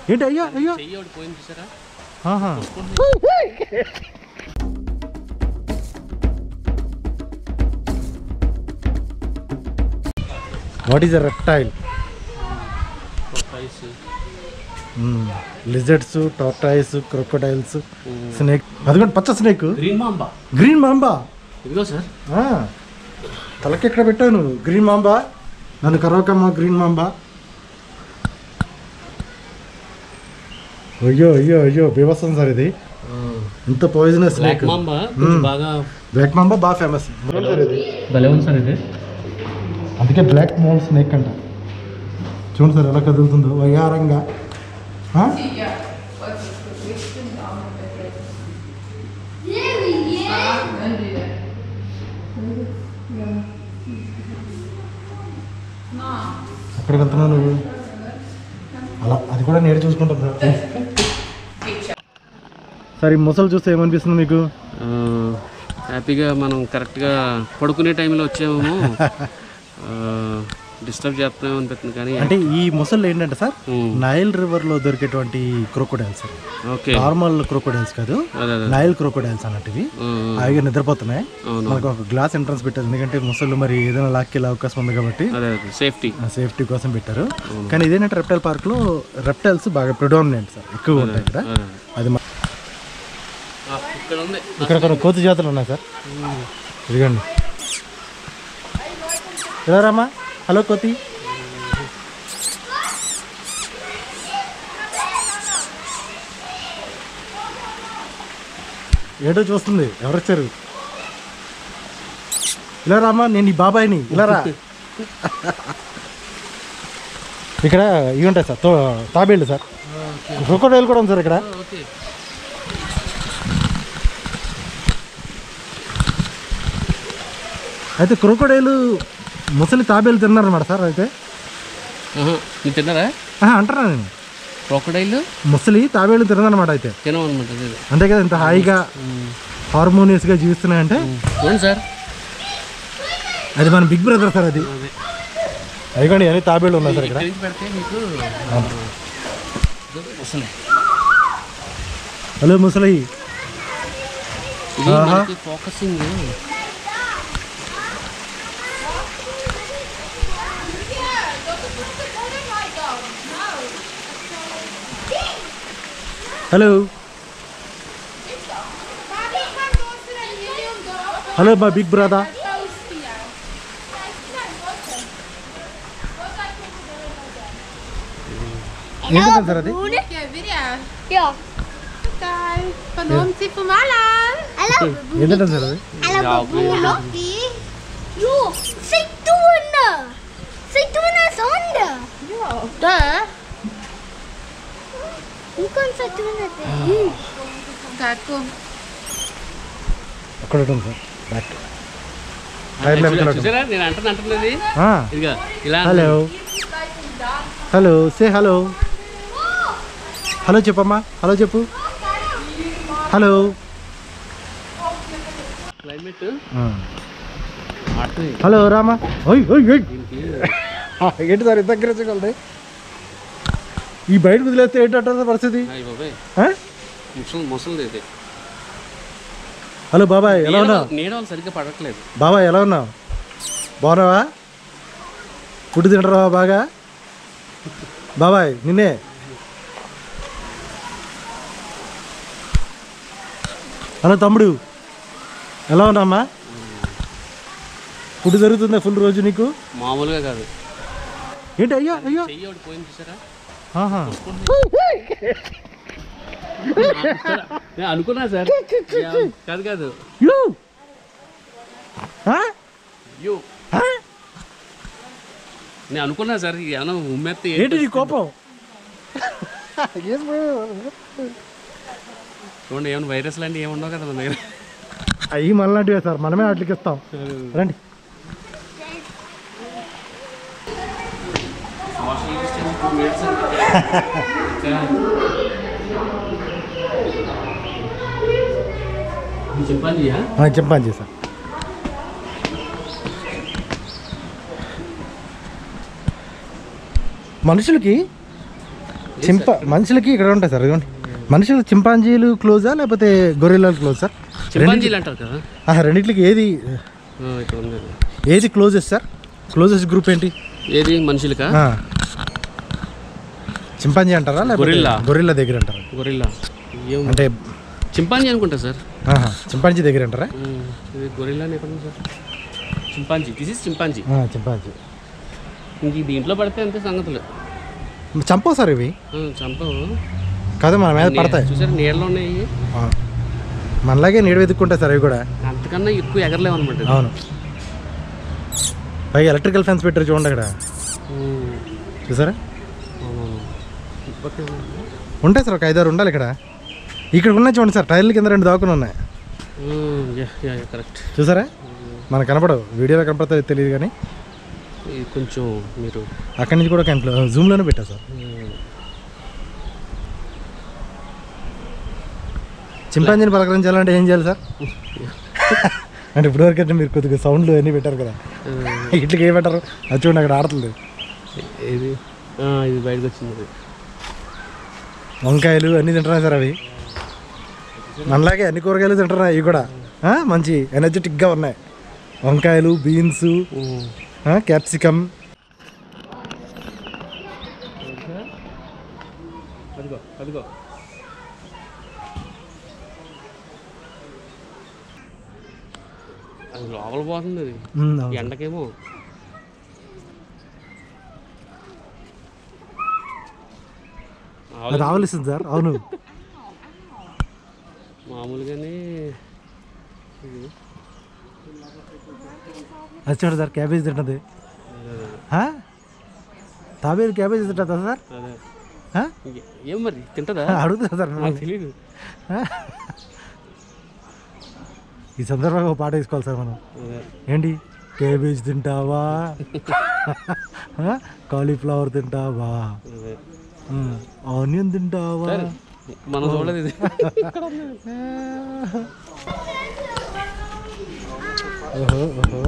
ఏంటి అయ్యో అయ్యో చెయ్యి ఒకటి పోయింది చూసారా ఆహా what is a reptile rice lizards tortoise crocodiles snake అది కూడా పచ్చ snake green mamba green mamba ఇదిగో సార్ ఆ, తలకి ఎక్కడ పెట్టావు నువ్వు గ్రీన్ మాంబా నన్ను కరవకమ్మా గ్రీన్ మాంబా అయ్యో అయ్యో అయ్యో బీభత్సం సార్ ఇది ఇంత పాయిజనస్ బ్లాక్ స్నేక్ మాంబా కొంచెం బాగా బ్లాక్ మాంబా బాగా ఫేమస్ భలే ఉంది సార్ ఇది అందుకే బ్లాక్ మోల్ స్నేక్ అంట చూడండి సార్ ఎలా కదులుతుందో వయ్యారంగా ఆ? ఎక్కడికి వెళ్తున్నావు నువ్వు అలా అది కూడా నేడు చూసుకుంటాం సార్ సార్ ఈ ముసలు చూస్తే ఏమనిపిస్తుంది మీకు ఆ, హ్యాపీగా మనం కరెక్ట్గా పడుకునే టైంలో వచ్చామేమో డిస్టర్బ్ చేస్తున్నామో అనిపిస్తుంది కానీ అంటే ఈ ముసళ్ళు ఏంటంటే సార్ ఉమ్, నైల్ రివర్లో దొరికేటువంటి crocodiles sir okay normal crocodiles కాదు అదే అదే నైల్ క్రొకోడైల్స్ అన్నట్టువి ఆ, ఆ, హాయిగా నిద్రపోతున్నాయి అవును మనకు ఒక గ్లాస్ ఎంట్రన్స్ పెట్టారు ఎందుకంటే ముసళ్ళు మరి ఏదైనా లాక్కెళ్ళే అవకాశం ఉంది కాబట్టి అదే అదే సేఫ్టీ సేఫ్టీ కోసం పెట్టారు కానీ ఇదేంటంటే రెప్టైల్ పార్క్ లో రెప్టైల్స్ బాగా ప్రిడామినెంట్ సార్ ఎక్కువ ఉంటాయి ఇక్కడ అది మా- ఇక్కడ ఉంది ఇక్కడ కొన్ని కోతి జాతులు ఉన్నాయి సార్ ఇదిగోండి ఇలా రామా హలో కోతి ఏటో చూస్తుంది ఎవరొచ్చారు ఇలా రామా నేను ఈ బాబాయిని ఇలా రా ఇక్కడ ఇవి ఉంటాయి సార్ తో తాబేళ్ళు సార్ క్రొకోడైల్ కూడా ఉంది సార్ ఇక్కడ ఓకే అయితే క్రొకోడైలు ముసలి తాబేలు తిన్నారన్నమాట సార్ అయితే మీరు తిన్నారా ఆహా, అంటారా నేను క్రొకడైల్ ముసలి తాబేలు తినదన్నమాట అయితే తినమన్నమాట ఇది అంతే కదా ఇంత హాయిగా హార్మోనియస్గా జీవిస్తున్నాయంటే చూడండి సార్ అది మన బిగ్ బ్రదర్ సార్ అది అదే అదిగోండి అన్ని తాబేళ్ళు ఉన్నాయి సార్ ఇక్కడ ఇక్కడి నుంచి పెడితే మీకు అసలే హలో ముసలి ఇది ఆహా. మనకి ఫోకసింగ్ హలో హలో మా బిగ్ బ్రదర్ ఏంటంటే సార్ అది Ja, video. Ja. Kijk, van ons die van Malan. Hallo. ఏంటంటే సార్ అది Hallo, Lotti. Jo, Zeitoene. Zeitoene is honden. Ja. Duh. Hoe kan Zeitoene zijn? Kijk, kom. అక్కడ ఉంటుంది sir back tyre level చూసారా నేను అంటున్నా అంటున్నది ఇదిగా ఇలా hello hello say hello hello చెప్పమ్మా హలో చెప్పు హలో క్లైమేట్ ఆ. అటు హలో రామా ఓయ్ ఓయ్ ఓయ్ దీనికి ఆ, ఏంటి సార్ ఇంత అగ్రెసివ్గా ఉంది ఈ బయటకు వదిలేస్తే ఏంటంటారు పరిస్థితి అయ్య బాబాయ్ ఆ? ముసలి ముసలిది ఇది హలో బాబాయ్ ఎలా ఉన్నావు నీడ వాళ్ళు సరిగ్గా పడట్లేదు బాబాయ్ ఎలా ఉన్నావు బాగున్నావా ఫుడ్ తింటారా బాగా బాబాయ్ నిన్నే హలో తమ్ముడు ఎలా ఉన్నామ్మా ఫుడ్ జరుగుతుందా ఫుల్ రోజు నీకు మామూలుగా కాదు ఏంటి అయ్యో అయ్యో చెయ్యి ఒకటి పోయింది చూసారా ఆహా నేను అనుకున్నా సార్ యా, కాదు కాదు యూ ఆ? యూ ఆ? నేను అనుకున్నా సార్ ఏమైనా ఉమ్మెత్తే ఏంటి నీ కోపం చూడండి ఏమైనా వైరస్ లాంటివి ఏమి ఉండవు కదా మన దగ్గర అవి మనలాంటివే సార్ మనమే వాటికి ఇస్తాం రండి చెప్పండి ఆ, చెప్పండి చేశాను మనుషులకి చింప మనుషులకి ఇక్కడ ఉంటాయి సార్ ఇదిగోండి మనుషులు చింపాంజీలు క్లోజా లేకపోతే గొరిల్లాలు క్లోజ్ సార్ చింపాంజీలు అంటారు కదా ఆహా, రెండిట్లకి ఏది ఆ, ఇక్కడ ఉంది ఏది క్లోజెస్ట్ సార్ క్లోజెస్ట్ గ్రూప్ ఏంటి ఏది మనుషులకా ఆ. చింపాంజీ అంటారా లేకపోతే గొరిల్లా. గొరిల్లా దగ్గర అంటారా గొరిల్లా ఏం అంటే చింపాంజీ అనుకుంటా సార్ ఆహా, చింపాంజీ దగ్గర అంటారా ఉమ్, ఇది గొరిల్లా అని ఎక్కడ ఉంది sir chimpanzee this is chimpanzee ఆ, చింపాంజీ ఇంక ఈ దీంట్లో పడితే అంతే సంగతులు చంపవు సార్ ఇవి ఆ, చంపవు కదా మన మీద పడతాయి చూసారు నీళ్ళలో ఉన్నాయి ఆ. మనలాగే నీడ వెతుక్కుంటాయి సార్ అవి కూడా అంతకన్నా ఎక్కువ ఎగరలేవు అనమాట అవును పైగా ఎలక్ట్రికల్ ఫెన్స్ పెట్టారు చూడండి అక్కడ చూసారా ఉంటాయి సార్ ఒక ఐదారు ఉండాలి ఇక్కడ ఇక్కడ ఉన్నాయి చూడండి సార్ టైర్ల కింద రెండు దాకుని ఉన్నాయి కరెక్ట్ చూసారా మనకు కనపడవు వీడియోలో కనపడతాయి తెలియదు కానీ ఇది కొంచెం మీరు అక్కడి నుంచి కూడా కంట్లో జూమ్లోనే పెట్టా సార్ ఉమ్, చింపాంజీని పలకరించాలంటే ఏం చేయాలి సార్ అంటే ఇప్పటివరకు అంటే మీరు కొద్దిగా సౌండ్లు అన్నీ పెట్టారు కదా ఆ, ఇట్లకి ఏం పెట్టారు అది చూడండి అక్కడ ఆడుతుంది ఇది ఆ, ఇది బయటకు వచ్చింది ఇది. వంకాయలు అన్నీ తింటున్నాయి సార్ అవి మనలాగే అన్ని కూరగాయలు తింటున్నాయి ఇవి కూడా ఆ, మంచి ఎనర్జెటిక్గా ఉన్నాయి వంకాయలు బీన్స్ ఉమ్. క్యాప్సికమ్ అదిగో అదిగో అది లోపల పోతుంది అది ఎండకేమో ఆవులు రావలిస్తుంది సార్ అవును మామూలుగానే ఇది అది చూడండి సార్ క్యాబేజ్ తింటుంది ఆ? తాబేలు క్యాబేజ్ తింటుందా సార్ అదే ఆ? ఇంకే- ఏం మరి తింటదా అడుగుతా సార్ నాకు తెలియదు ఈ సందర్భంగా ఒక పాట వేసుకోవాలి సార్ మనం అదే ఏంటి కేబేజ్ తింటావా ఆ? కాలీఫ్లవర్ తింటావా అదే ఆనియన్ తింటావా సరే మనం చూడలేదు ఇది ఓహో ఓహో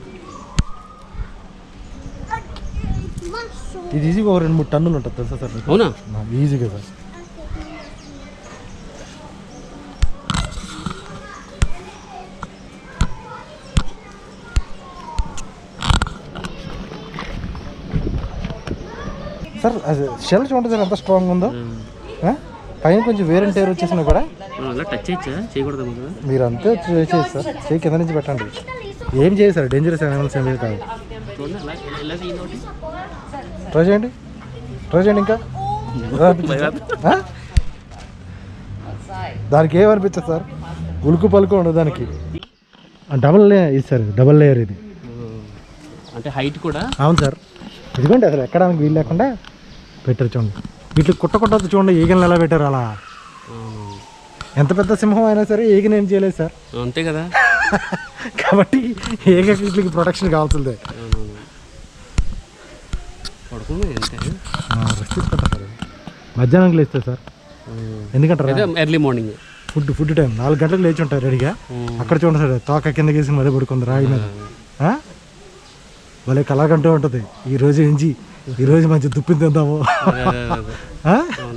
ఇది ఈజీగా ఒక రెండు మూడు టన్నులు ఉంటుంది తెలుసా సార్ మీకు అవునా నా- ఈజీగా సార్ సార్ అది షెల్ చూడండి సార్ ఎంత స్ట్రాంగ్ ఉందో ఆ? పైన కొంచెం వేరే టైర్ వచ్చేసినా కూడా ఆ, అలా టచ్ చేయొచ్చా చేయకూడదు కదా మీరు అంతే చేసేది సార్ చేయి కింద నుంచి పెట్టండి ఏం చేయదు సార్ డేంజరస్ అనిమల్స్ ఏం లేదు కాదు చూడండి అలా ఇలా తీయండి ఒకటి. ట్రై చేయండి ట్రై చేయండి ఇంకా ఆ? దానికి ఏమనిపించదు సార్ ఉలుకు పలుకు ఉండదు దానికి డబల్ లే ఇది సార్ డబల్ లేయర్ ఇది ఆ, అంటే హైట్ కూడా అవును సార్ ఇదిగోండి అసలు ఎక్కడానికి వీలు లేకుండా పెట్టారు చూడండి వీటికి కుట్ట కుట్టదు చూడండి ఈగలను ఎలా పెట్టారు అలా ఆ, ఎంత పెద్ద సింహం అయినా సరే ఈగను ఏం చేయలేదు సార్ అంతే కదా కాబట్టి ఈగ వీటికి ప్రొటెక్షన్ కావాల్సిందే అవునవును. పడుకున్నా అంతే రెస్ట్ తీసుకుంటా సార్ మధ్యాహ్నం లేస్తే సార్ ఎందుకంటారా అదే early morning food food time నాలుగు గంటలకు లేచి ఉంటారు రెడీగా అక్కడ చూడండి సార్ తోక కింద గీసి మళ్ళీ పడుకుంది రాయి మీద ఆ? భలే కళాకంటూ ఉంటుంది ఈ రోజు ఎంచి ఈ రోజు మంచి దుప్పిని తిందాము ఆ? అవును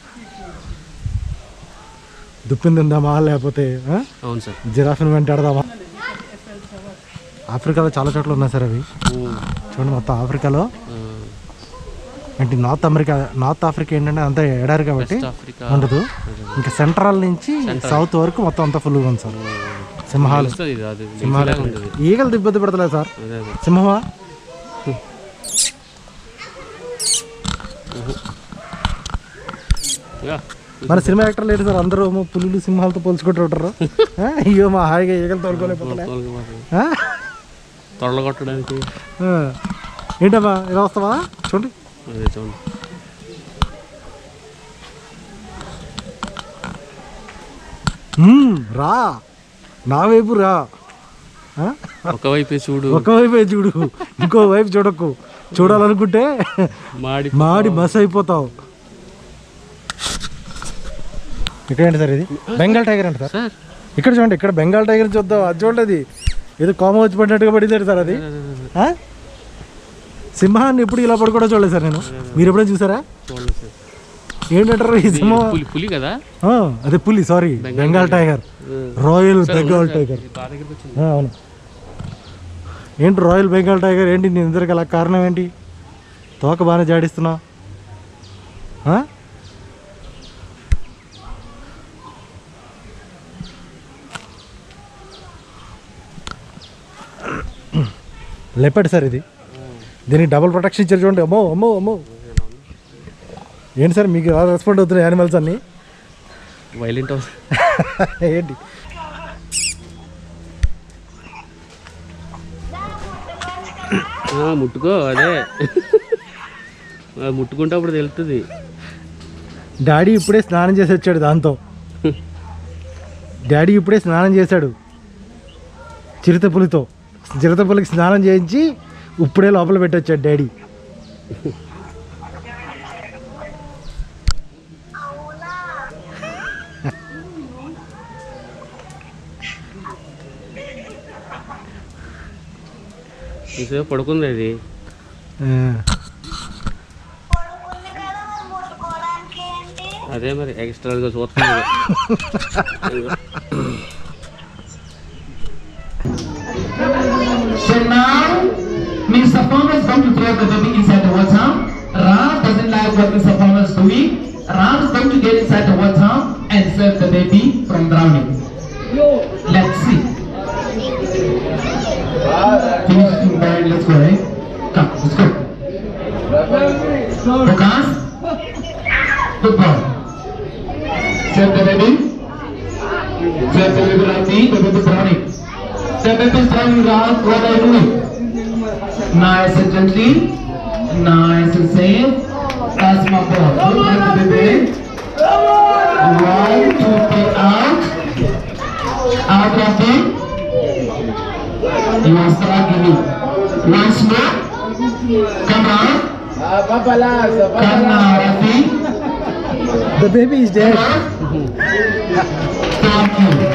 దుప్పిని తిందామా లేకపోతే ఆ? అవును సార్ జిరాఫీని వెంటాడదామా ఆఫ్రికాలో చాలా చోట్ల ఉన్నాయి సార్ అవి ఉమ్, చూడండి మొత్తం ఆఫ్రికాలో ఆ, అంటే నార్త్ అమెరికా నార్త్ ఆఫ్రికా ఏంటంటే అంతా ఎడారు కాబట్టి వెస్ట్ ఆఫ్రికా ఉండదు ఇంకా సెంట్రల్ నుంచి సౌత్ వరకు మొత్తం అంతా ఫుల్గా ఉంది సార్ సింహాలు తెలుస్తుంది ఇది అది సింహాలు ఇలాగే ఉంటుంది ఈగలు ఇబ్బంది పెడతలేదు సార్ అదే అదే సింహమా యా, మన సినిమా యాక్టర్ లేడు సార్ అందరూ ఏమో పులులు సింహాలతో పోల్చుకుంటూ ఉంటారు ఆ? అయ్యో మా హాయిగా ఈగలు తోలుకోలేకపోతున్నా తోలుకు పోతుంది. ఆ? తొడగొట్టడానికి ఆ. ఏంటమ్మా ఇలా వస్తావా చూడండి అదే చూడండి మ్మ్, రా నా వైపు రా ఆ? ఒకవైపే చూడు ఒకవైపే చూడు ఇంకో వైపు చూడకు చూడాలనుకుంటే మాడి మాడి మస్ అయిపోతావు ఇక్కడ ఏంటి సార్ ఇది బెంగాల్ టైగర్ అంట సార్ సార్ ఇక్కడ చూడండి ఇక్కడ బెంగాల్ టైగర్ చూద్దాం అది చూడండి అది ఏదో కోమ వచ్చి పడినట్టుగా పడింది సార్ అది ఆ? సింహాన్ని ఎప్పుడు ఇలా పడుకోవడం చూడలేదు సార్ నేను మీరు ఎప్పుడైనా చూసారా చూడండి సార్ ఏంటంటారు ఈ ఇది సింహం పులి పులి కదా ఆ, అదే పులి sorry Bengal tiger royal Bengal tiger ఇది బాగా దగ్గరికి వచ్చింది ఆ, అవును ఏంటి రాయల్ బెంగాల్ టైగర్ ఏంటి నీ ఇద్దరికి అలా కారణం ఏంటి తోక బాగానే జాడిస్తున్నావు ఆ? లెపడ్ సార్ ఇది దీనికి డబుల్ ప్రొటెక్షన్ ఇచ్చారు చూడండి అమ్మో అమ్మో అమ్మో ఏంటి సార్ మీకు ఎలా రెస్పాండ్ అవుతున్నాయి యానిమల్స్ అన్నీ వైలెంట్ హౌస్ ఏంటి ముట్టుకో అదే అది ముట్టుకుంటే అప్పుడు తెలుస్తుంది డాడీ ఇప్పుడే స్నానం చేసి వచ్చాడు దాంతో డాడీ ఇప్పుడే స్నానం చేశాడు చిరుతపులితో చిరుతపులికి స్నానం చేయించి ఇప్పుడే లోపల పెట్టొచ్చాడు డాడీ చూసే పడుకుంది అది ఆ, అదే మరి ఎక్స్ట్రాగా చూస్తుంది So now, Mr. Farmer is going to throw the baby inside the water. Ram doesn't like what Mr. Farmer is doing. Ram is going to get inside the water and save the baby from drowning. Let's see. Finish in mind, let's go, right? Come, let's go. Focus. Good boy. Save the baby. Save the baby like me, the baby is drowning. The baby is drowning, Ram. What are you doing? Nice and gently. Nice and safe. That's my boy. Look at the baby. One, two, three, out. Out of him. You are struggling. Once more. Come on. Come now, Rafi. The baby is dead. Thank you.